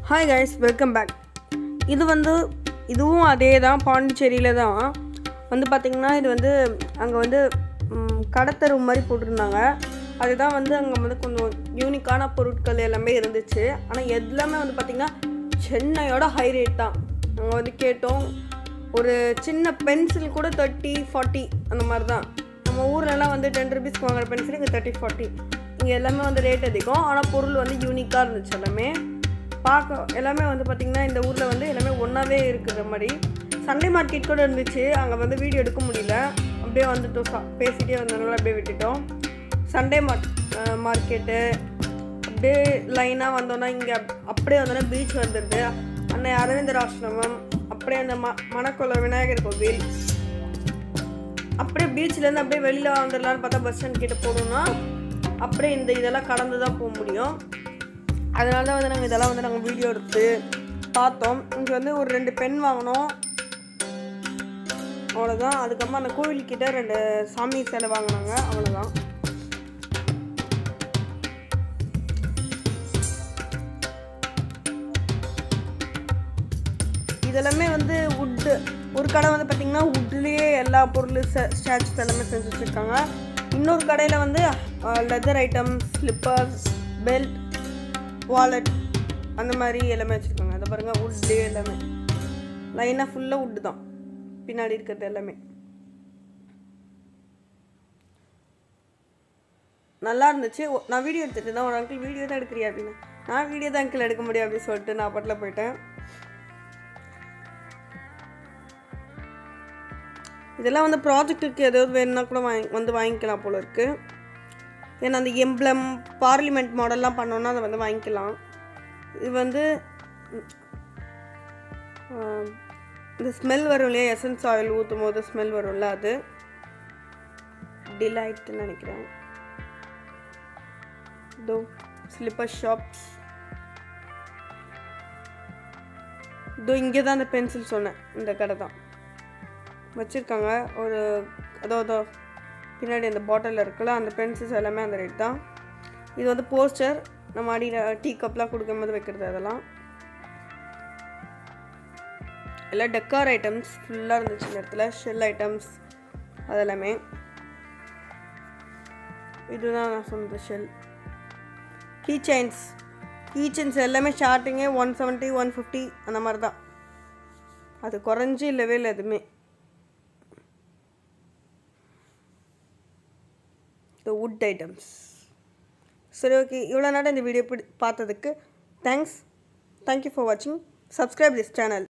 hi guys welcome back இது வந்து இதுவும் அதே தான் பாண்டிச்சேரியில் தான் வந்து பார்த்திங்கன்னா இது வந்து அங்கே வந்து ம், கடத்தரு மாதிரி போட்டிருந்தாங்க அதுதான் வந்து அங்கே வந்து கொஞ்சம் யூனிக்கான பொருட்கள் எல்லாமே இருந்துச்சு ஆனால் எல்லாமே வந்து பார்த்திங்கன்னா சென்னையோட ஹை ரேட் தான் நாங்கள் வந்து கேட்டோம் ஒரு சின்ன பென்சில் கூட தேர்ட்டி ஃபார்ட்டி அந்த மாதிரி தான் நம்ம ஊர்லலாம் வந்து டென் ருபீஸ்க்கு வாங்குற பென்சில் இங்கே தேர்ட்டி ஃபார்ட்டி இங்கே எல்லாமே வந்து ரேட் அதிகம் ஆனால் பொருள் வந்து யூனிக்காக இருந்துச்சு எல்லாமே பார்க்க எல்லாமே வந்து பார்த்திங்கன்னா இந்த ஊரில் வந்து எல்லாமே ஒன்றாவே இருக்கிற மாதிரி சண்டே மார்க்கெட் கூட இருந்துச்சு அங்கே வந்து வீடியோ எடுக்க முடியல அப்படியே வந்துட்டோம் சா பேசிகிட்டே வந்ததுனால அப்படியே விட்டுட்டோம் சண்டே மார்க் மார்க்கெட்டு அப்படியே லைனாக வந்தோன்னா இங்கே அப்படியே வந்தோன்னா பீச் வந்துடுது அன்னை அரவிந்தர் ஆசிரமம் அப்படியே அந்த ம மணக்கொள்ள விநாயகர் கோவில் அப்படியே பீச்லேருந்து அப்படியே வெளியில் வந்துடலான்னு பார்த்தா பஸ் ஸ்டாண்ட் கிட்ட போகணுன்னா அப்படியே இந்த இதெல்லாம் கடந்து தான் போக முடியும் அதனால தான் வந்து நாங்கள் இதெல்லாம் வந்து நாங்கள் வீடியோ எடுத்து பார்த்தோம் இங்கே வந்து ஒரு ரெண்டு பென் வாங்கினோம் அவ்வளோதான் அதுக்கப்புறமா அந்த கோவில்கிட்ட ரெண்டு சாமி சிலை வாங்கினாங்க அவ்வளோதான் இதெல்லாமே வந்து வுட்டு ஒரு கடை வந்து பார்த்திங்கன்னா வுட்லேயே எல்லா பொருள் ஸ்டாச்சுஸ் எல்லாமே செஞ்சு வச்சுருக்காங்க இன்னொரு கடையில் வந்து leather items slippers belt wallet அந்த மாதிரி எல்லாமே வச்சுருக்காங்க அதை பாருங்கள் வுட்டு எல்லாமே லைனாக ஃபுல்லாக வுட்டு தான் பின்னாடி இருக்கிறது எல்லாமே நல்லா இருந்துச்சு ஒ- நான் வீடியோ எடுத்துட்டு தான் ஒரு அங்கிள் வீடியோ தான் எடுக்கிறியா அப்படின்னு நான் வீடியோ தான் அங்கிள் எடுக்க முடியும் அப்படின்னு சொல்லிட்டு நான் பட்டில் போயிட்டேன் இதெல்லாம் வந்து ப்ராஜெக்ட்டுக்கு ஏதாவது வேணும்னா கூட வாங்கி வந்து வாங்கிக்கலாம் போல இருக்கு ஏன்னா அந்த எம்ப்ளம் பார்லிமெண்ட் மாடல்லாம் பண்ணோன்னா அதை வந்து வாங்கிக்கலாம் இது வந்து ம், ஆ, இந்த ஸ்மெல் வரும் இல்லையா எசன்ஸ் ஆயில் ஊற்றும் போது ஸ்மெல் வரும்ல அது டிலைட்னு நினைக்கிறேன் தோ ஸ்லிப்பர் ஷாப்ஸ் இதோ இங்கே தான் அந்த பென்சில் சொன்னேன் இந்த கடை தான் வச்சுருக்காங்க ஒரு அதோ அதோ பின்னாடி அந்த பாட்டிலில் இருக்குல்ல அந்த பென்சில்ஸ் எல்லாமே அந்த ரேட் தான் இது வந்து போஸ்டர் நம்ம அடியில் டீ கப்லாம் கொடுக்கும்போது வைக்கிறது அதெல்லாம் எல்லாம் டெக்கார் ஐட்டம்ஸ் ஃபுல்லாக இருந்துச்சு இந்த இடத்துல ஷெல் ஐட்டம்ஸ் அதெல்லாமே இதுதான் நான் சொன்னது shell key chains key chains எல்லாமே ஸ்டார்டிங்கே ஒன் செவன்ட்டி ஒன் ஃபிஃப்டி அந்த மாதிரி தான் அது குறைஞ்சி இல்லவே இல்லை எதுவுமே த வுட் ஐட்டம்ஸ் சரி ஓகே இவ்வளோ நேரம் இந்த வீடியோ பிடி பார்த்ததுக்கு தேங்க்ஸ் தேங்க்யூ ஃபார் வாட்சிங் சப்ஸ்கிரைப் திஸ் சேனல்